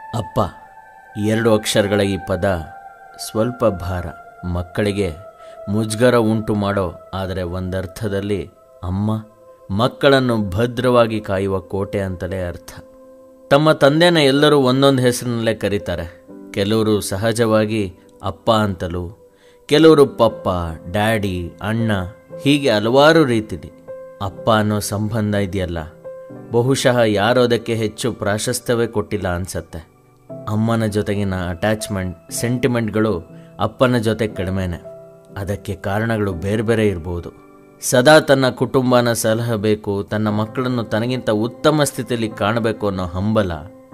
ಅಪ್ಪ ಎರಡು ಅಕ್ಷರಗಳ ಈ ಪದ ಸ್ವಲ್ಪ ಭಾರ ಮಕ್ಕಳಿಗೆ ಮುಜುಗರ ಉಂಟು ಮಾಡೋ ಆದರೆ ಒಂದರ್ಥದಲ್ಲಿ ಅಮ್ಮ ಮಕ್ಕಳನ್ನು ಭದ್ರವಾಗಿ ಕಾಯುವ ಕೋಟೆ ಅಂತಲೇ ಅರ್ಥ ತಮ್ಮ ತಂದೆನ ಎಲ್ಲರೂ ಒಂದೊಂದು ಹೆಸರಿನಲ್ಲೇ ಕರೀತಾರೆ ಕೆಲವರು ಸಹಜವಾಗಿ ಅಪ್ಪ ಅಂತಲೂ ಕೆಲವರು ಪಪ್ಪ ಡ್ಯಾಡಿ ಅಣ್ಣ ಹೀಗೆ ಹಲವಾರು ರೀತಿಲಿ ಅಪ್ಪ ಅನ್ನೋ ಸಂಬಂಧ ಇದೆಯಲ್ಲ ಬಹುಶಃ ಯಾರು ಅದಕ್ಕೆ ಹೆಚ್ಚು ಪ್ರಾಶಸ್ತ್ಯವೇ ಕೊಟ್ಟಿಲ್ಲ ಅನ್ಸತ್ತೆ ಅಮ್ಮನ ಜೊತೆಗಿನ ಅಟ್ಯಾಚ್ಮೆಂಟ್ ಸೆಂಟಿಮೆಂಟ್ಗಳು ಅಪ್ಪನ ಜೊತೆ ಕಡಿಮೆನೆ ಅದಕ್ಕೆ ಕಾರಣಗಳು ಬೇರೆ ಬೇರೆ ಇರ್ಬೋದು ಸದಾ ತನ್ನ ಕುಟುಂಬನ ಸಲಹಬೇಕು ತನ್ನ ಮಕ್ಕಳನ್ನು ತನಗಿಂತ ಉತ್ತಮ ಸ್ಥಿತಿಯಲ್ಲಿ ಕಾಣಬೇಕು ಅನ್ನೋ ಹಂಬಲ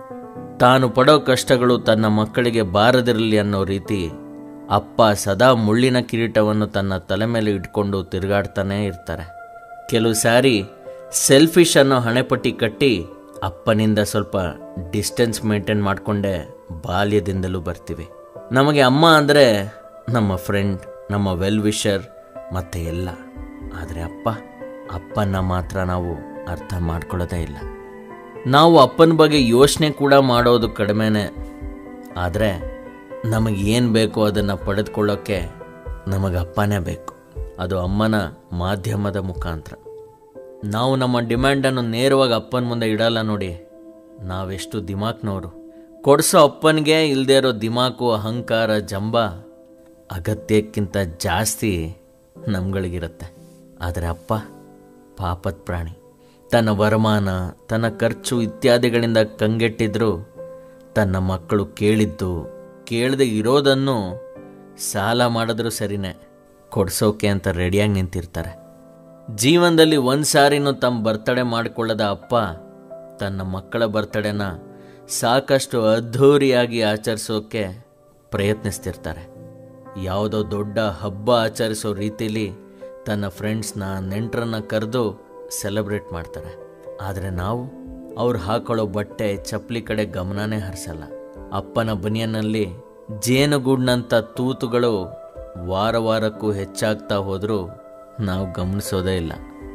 ತಾನು ಪಡೋ ಕಷ್ಟಗಳು ತನ್ನ ಮಕ್ಕಳಿಗೆ ಬಾರದಿರಲಿ ಅನ್ನೋ ರೀತಿ ಅಪ್ಪ ಸದಾ ಮುಳ್ಳಿನ ಕಿರೀಟವನ್ನು ತನ್ನ ತಲೆ ಮೇಲೆ ಇಟ್ಕೊಂಡು ತಿರುಗಾಡ್ತಾನೇ ಇರ್ತಾರೆ ಕೆಲವು ಸಾರಿ ಸೆಲ್ಫಿಶ್ ಅನ್ನೋ ಹಣೆಪಟ್ಟಿ ಕಟ್ಟಿ ಅಪ್ಪನಿಂದ ಸ್ವಲ್ಪ ಡಿಸ್ಟೆನ್ಸ್ ಮೇಂಟೈನ್ ಮಾಡಿಕೊಂಡೇ ಬಾಲ್ಯದಿಂದಲೂ ಬರ್ತೀವಿ ನಮಗೆ ಅಮ್ಮ ಅಂದರೆ ನಮ್ಮ ಫ್ರೆಂಡ್ ನಮ್ಮ ವೆಲ್ ವಿಷರ್ ಮತ್ತೆ ಎಲ್ಲ ಆದರೆ ಅಪ್ಪ ಅಪ್ಪನ ಮಾತ್ರ ನಾವು ಅರ್ಥ ಮಾಡ್ಕೊಳ್ಳೋದೇ ಇಲ್ಲ ನಾವು ಅಪ್ಪನ ಬಗ್ಗೆ ಯೋಚನೆ ಕೂಡ ಮಾಡೋದು ಕಡಿಮೆನೇ ಆದರೆ ನಮಗೆ ಏನು ಬೇಕೋ ಅದನ್ನು ಪಡೆದುಕೊಳ್ಳೋಕ್ಕೆ ನಮಗೆ ಅಪ್ಪನೇ ಬೇಕು ಅದು ಅಮ್ಮನ ಮಾಧ್ಯಮದ ಮುಖಾಂತರ ನಾವು ನಮ್ಮ ಡಿಮ್ಯಾಂಡನ್ನು ನೇರವಾಗಿ ಅಪ್ಪನ ಮುಂದೆ ಇಡಲ್ಲ ನೋಡಿ ನಾವೆಷ್ಟು ದಿಮಾಕ್ನವರು ಕೊಡಿಸೋ ಅಪ್ಪನಿಗೆ ಇಲ್ಲದೆ ಇರೋ ದಿಮಾಕು ಅಹಂಕಾರ ಜಂಬ ಅಗತ್ಯಕ್ಕಿಂತ ಜಾಸ್ತಿ ನಮ್ಗಳಿಗಿರುತ್ತೆ ಆದರೆ ಅಪ್ಪ ಪಾಪದ ಪ್ರಾಣಿ ತನ್ನ ವರಮಾನ ತನ್ನ ಖರ್ಚು ಇತ್ಯಾದಿಗಳಿಂದ ಕಂಗೆಟ್ಟಿದ್ರು ತನ್ನ ಮಕ್ಕಳು ಕೇಳಿದ್ದು ಕೇಳದೆ ಇರೋದನ್ನು ಸಾಲ ಮಾಡಿದ್ರೂ ಸರಿನೇ ಕೊಡ್ಸೋಕೆ ಅಂತ ರೆಡಿಯಾಗಿ ನಿಂತಿರ್ತಾರೆ ಜೀವನದಲ್ಲಿ ಒಂದು ಸಾರಿನೂ ತಮ್ಮ ಬರ್ತಡೇ ಮಾಡಿಕೊಳ್ಳದ ಅಪ್ಪ ತನ್ನ ಮಕ್ಕಳ ಬರ್ತಡೇನ ಸಾಕಷ್ಟು ಅದ್ಧೂರಿಯಾಗಿ ಆಚರಿಸೋಕೆ ಪ್ರಯತ್ನಿಸ್ತಿರ್ತಾರೆ ಯಾವುದೋ ದೊಡ್ಡ ಹಬ್ಬ ಆಚರಿಸೋ ರೀತಿಲಿ ತನ್ನ ಫ್ರೆಂಡ್ಸ್ನ ನೆಂಟರನ್ನ ಕರೆದು ಸೆಲೆಬ್ರೇಟ್ ಮಾಡ್ತಾರೆ ಆದರೆ ನಾವು ಅವ್ರು ಹಾಕೊಳ್ಳೋ ಬಟ್ಟೆ ಚಪ್ಪಲಿ ಕಡೆ ಗಮನನೇ ಹರಿಸಲ್ಲ ಅಪ್ಪನ ಬನಿಯನ್ನಲ್ಲಿ ಜೇನುಗೂಡಿನಂಥ ತೂತುಗಳು ವಾರ ವಾರಕ್ಕೂ ಹೆಚ್ಚಾಗ್ತಾ ಹೋದರೂ ನಾವು ಗಮನಿಸೋದೇ ಇಲ್ಲ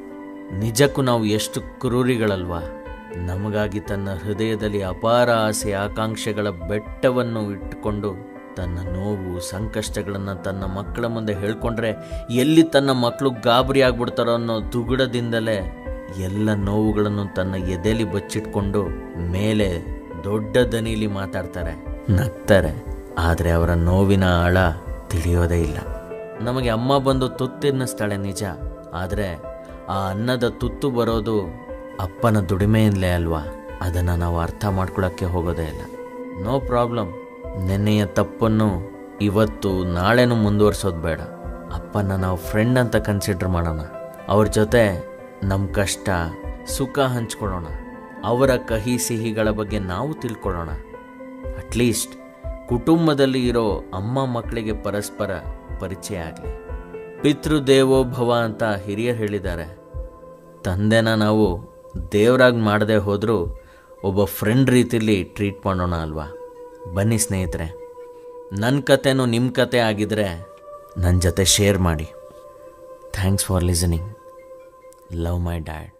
ನಿಜಕ್ಕೂ ನಾವು ಎಷ್ಟು ಕ್ರೂರಿಗಳಲ್ವಾ ನಮಗಾಗಿ ತನ್ನ ಹೃದಯದಲ್ಲಿ ಅಪಾರ ಆಸೆ ಆಕಾಂಕ್ಷೆಗಳ ಬೆಟ್ಟವನ್ನು ಇಟ್ಟುಕೊಂಡು ತನ್ನ ನೋವು ಸಂಕಷ್ಟಗಳನ್ನು ತನ್ನ ಮಕ್ಕಳ ಮುಂದೆ ಹೇಳ್ಕೊಂಡ್ರೆ ಎಲ್ಲಿ ತನ್ನ ಮಕ್ಕಳು ಗಾಬರಿ ಆಗ್ಬಿಡ್ತಾರೋ ಅನ್ನೋ ದುಗುಡದಿಂದಲೇ ಎಲ್ಲ ನೋವುಗಳನ್ನು ತನ್ನ ಎದೆಲಿ ಬಚ್ಚಿಟ್ಕೊಂಡು ಮೇಲೆ ದೊಡ್ಡ ದನಿಲಿ ಮಾತಾಡ್ತಾರೆ ನಗ್ತಾರೆ ಆದರೆ ಅವರ ನೋವಿನ ಆಳ ತಿಳಿಯೋದೇ ಇಲ್ಲ ನಮಗೆ ಅಮ್ಮ ಬಂದು ತುತ್ತಿನ್ನಿಸ್ತಾಳೆ ನಿಜ ಆದರೆ ಆ ಅನ್ನದ ತುತ್ತು ಬರೋದು ಅಪ್ಪನ ದುಡಿಮೆಯಿಂದಲೇ ಅಲ್ವಾ ಅದನ್ನು ನಾವು ಅರ್ಥ ಮಾಡ್ಕೊಳ್ಳೋಕ್ಕೆ ಹೋಗೋದೇ ಇಲ್ಲ ನೋ ಪ್ರಾಬ್ಲಮ್ ನೆನ್ನೆಯ ತಪ್ಪನ್ನು ಇವತ್ತು ನಾಳೆನೂ ಮುಂದುವರ್ಸೋದು ಬೇಡ ಅಪ್ಪನ ನಾವು ಫ್ರೆಂಡ್ ಅಂತ ಕನ್ಸಿಡರ್ ಮಾಡೋಣ ಅವ್ರ ಜೊತೆ ನಮ್ಮ ಕಷ್ಟ ಸುಖ ಹಂಚ್ಕೊಳ್ಳೋಣ ಅವರ ಕಹಿ ಸಿಹಿಗಳ ಬಗ್ಗೆ ನಾವು ತಿಳ್ಕೊಳ್ಳೋಣ ಅಟ್ಲೀಸ್ಟ್ ಕುಟುಂಬದಲ್ಲಿ ಇರೋ ಅಮ್ಮ ಮಕ್ಕಳಿಗೆ ಪರಸ್ಪರ ಪರಿಚಯ ಆಗಲಿ ಪಿತೃದೇವೋಭವ ಅಂತ ಹಿರಿಯರು ಹೇಳಿದ್ದಾರೆ ತಂದೆನ ನಾವು ದೇವರಾಗಿ ಮಾಡದೆ ಹೋದರೂ ಒಬ್ಬ ಫ್ರೆಂಡ್ ರೀತಿಲಿ ಟ್ರೀಟ್ ಮಾಡೋಣ ಅಲ್ವಾ ಬನ್ನಿ ಸ್ನೇಹಿತರೆ ನನ್ನ ಕತೆನೂ ನಿಮ್ಮ ಕತೆ ಆಗಿದ್ರೆ ನನ್ನ ಜೊತೆ ಶೇರ್ ಮಾಡಿ thanks for listening love my dad